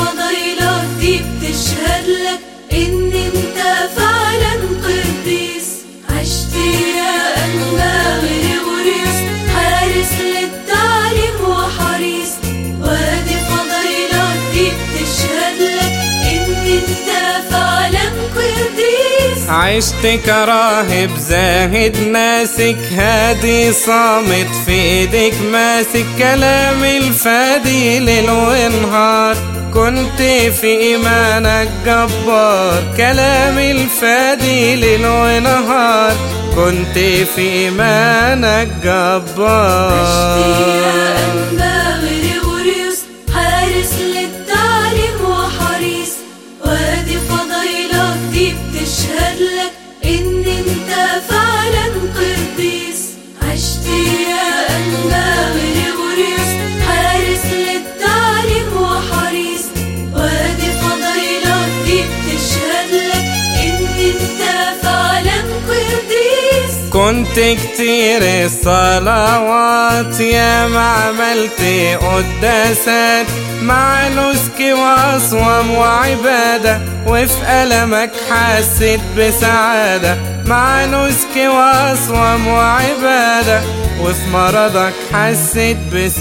فضيلات دي بتشهد لك إن أنت فعلا قديس عشت يا أنبا غريغوريوس حارس للتعليم وحريص وادي فضيلات دي بتشهد لك إن أنت فعلا قديس عشت كراهب زاهد ناسك هادي صامت في ايدك ماسك كلام الفادي ليل ونهار كنت في ايمانك جبار كلام الفادي ليل ونهار كنت في ايمانك عشت يا جبار أنبا غريغوريوس حارس للتعليم وحريص وادي فضيلات دي بتشهد لك إن أنت فعلا قديس عشت يا أنبا غريغوريوس حارس للتعليم وحريص وادي فضيلات دي بتشهد لك إن أنت فعلا قديس كنت كتير الصلوات يا ما عملت قداسات مع نسك وأصوم وعبادة وفي ألمك حسيت بسعادة مع نسك وأصوم وعبادة وفي مرضك حسيت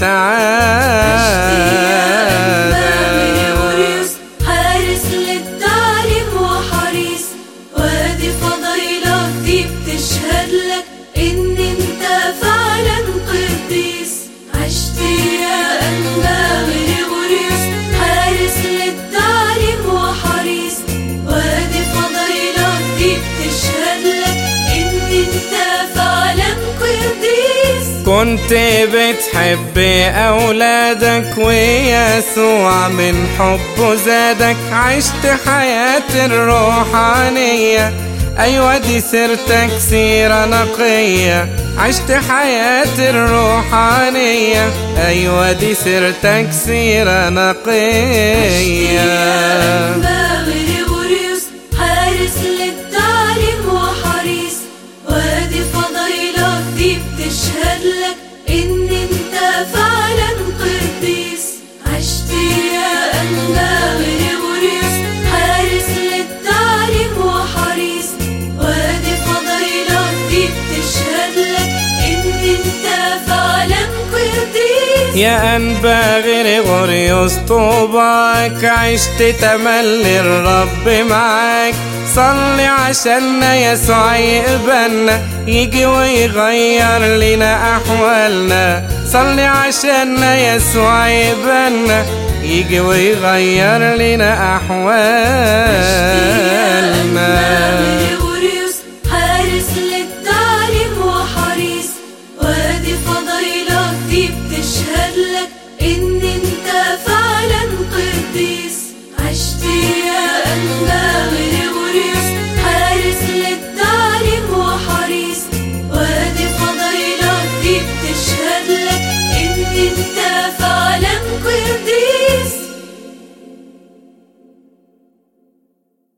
بسعادة حارس للتعليم وحريص وادي فضيلات دي بتشهد لك ان انت فعلا قديس عشت يا انبا غريغوريوس حارس للتعليم وحريص وادي فضيلات دي بتشهد لك ان انت فعلا قديس كنت بتحب أولادك ويسوع من حبه زادك عشت حياة الروحانية أيوة دي سيرتك سيرة نقية عشت حياة الروحانية أيوة دي سيرتك سيرة نقية غريغوريوس حارس للتعليم وحريص وادي فضيلات دي بتشهد لك ان انت فعلا قديس عشت يا انبا غريغوريوس حارس للتعليم وحريص وادي فضيلات دي بتشهد لك ان انت فعلا قديس يا أنبا غريغوريوس طوباك عشت تملي الرب معاك صلي عشاننا يسوع يقبلنا يجي ويغير لنا أحوالنا صلي عشاننا يسوع يقبلنا يجي ويغير لنا أحوالنا